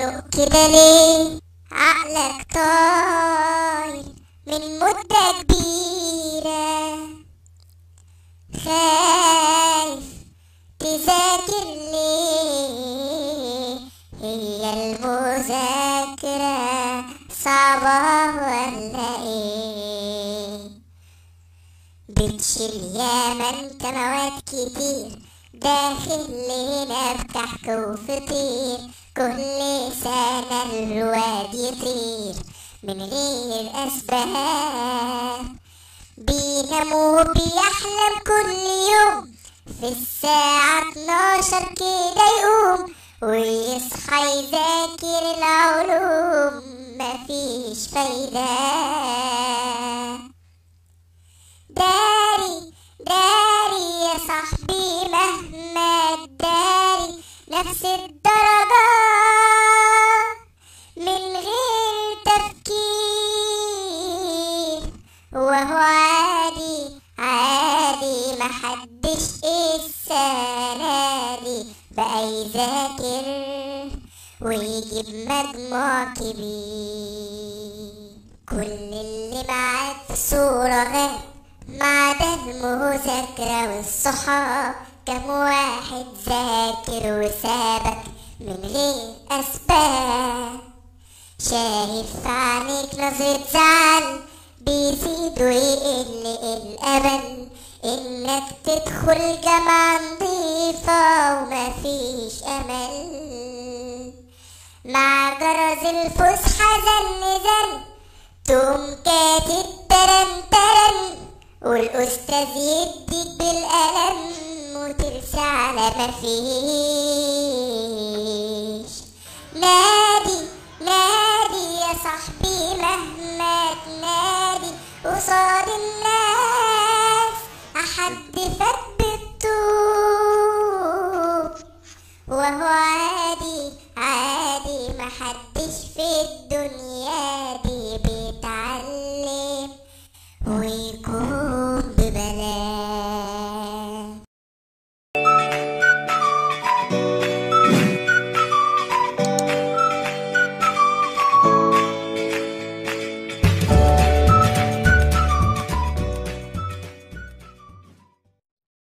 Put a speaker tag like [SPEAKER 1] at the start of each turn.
[SPEAKER 1] مخنوق كده ليه عقلك طاير من مدة كبيرة خايف تذاكر ليه هي المذاكرة صعبة ولا ايه بتشيل ياما انت مواد كتير داخل لنا بكحك وفطير كل سنة الواد يطير من غير أسباب بينام وبيحلم كل يوم في الساعة 12 كده يقوم ويصحى يذاكر العلوم مفيش فايدة داري داري يا صاحبي مهما تداري نفس الدرجة من غير تفكير وهو عادي عادي محدش السنة دي بقى يذاكر ويجيب مجموع كبير كل اللي معاك في صورة غير ما عدا المذاكرة والصحاب كم واحد ذاكر وسابك من غير أسباب شايف في عينيك نظرة زعل بيزيد ويقل الأمل إنك تدخل جامعة نضيفة ومفيش أمل مع جرس الفسحة زن زن تقوم كاتب ترن ترن والأستاذ يديك بالقلم وترسى على مفيش نادي نادي يا صاحبي مهما تنادي قصاد الناس أحد فات بالطوب وهو عادي عادي محدش في الدنيا